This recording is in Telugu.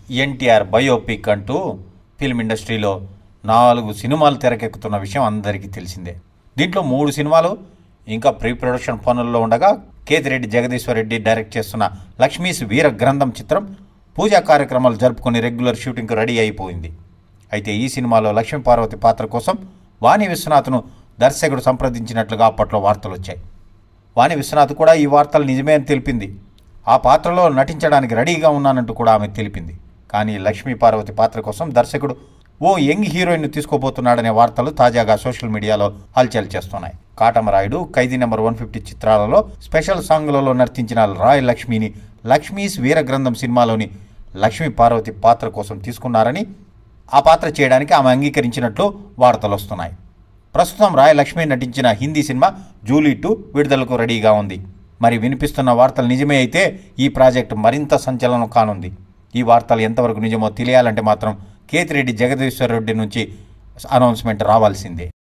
ఎన్టీఆర్ బయోపిక్ అంటూ ఫిల్మ్ ఇండస్ట్రీలో నాలుగు సినిమాలు తెరకెక్కుతున్న విషయం అందరికీ తెలిసిందే దీంట్లో మూడు సినిమాలు ఇంకా ప్రీ ప్రొడక్షన్ పనుల్లో ఉండగా కేతిరెడ్డి జగదీశ్వర్ రెడ్డి డైరెక్ట్ చేస్తున్న లక్ష్మీస్ వీర గ్రంథం చిత్రం పూజా కార్యక్రమాలు జరుపుకొని రెగ్యులర్ షూటింగ్కు రెడీ అయిపోయింది అయితే ఈ సినిమాలో లక్ష్మీ పార్వతి పాత్ర కోసం వాణి విశ్వనాథ్ను దర్శకుడు సంప్రదించినట్లుగా అప్పట్లో వార్తలు వచ్చాయి వాణి విశ్వనాథ్ కూడా ఈ వార్తలు నిజమే అని తెలిపింది ఆ పాత్రలో నటించడానికి రెడీగా ఉన్నానంటూ కూడా ఆమె తెలిపింది కానీ లక్ష్మీ పార్వతి పాత్ర కోసం దర్శకుడు ఓ యంగ్ హీరోయిన్ తీసుకోబోతున్నాడనే వార్తలు తాజాగా సోషల్ మీడియాలో హల్చల్ చేస్తున్నాయి Katamarayudu Khaidi number one fifty చిత్రాలలో స్పెషల్ సాంగ్లలో నర్తించిన రాయ్ లక్ష్మిని లక్ష్మీస్ వీరగ్రంథం సినిమాలోని లక్ష్మీ పార్వతి పాత్ర కోసం తీసుకున్నారని ఆ పాత్ర చేయడానికి ఆమె అంగీకరించినట్లు వార్తలు వస్తున్నాయి ప్రస్తుతం రాయ్ లక్ష్మి నటించిన హిందీ సినిమా జూలీ టూ విడుదలకు రెడీగా ఉంది మరి వినిపిస్తున్న వార్తలు నిజమే అయితే ఈ ప్రాజెక్ట్ మరింత సంచలనం కానుంది ఈ వార్తలు ఎంతవరకు నిజమో తెలియాలంటే మాత్రం కేతిరెడ్డి జగదీశ్వర్ రెడ్డి నుంచి అనౌన్స్మెంట్ రావాల్సిందే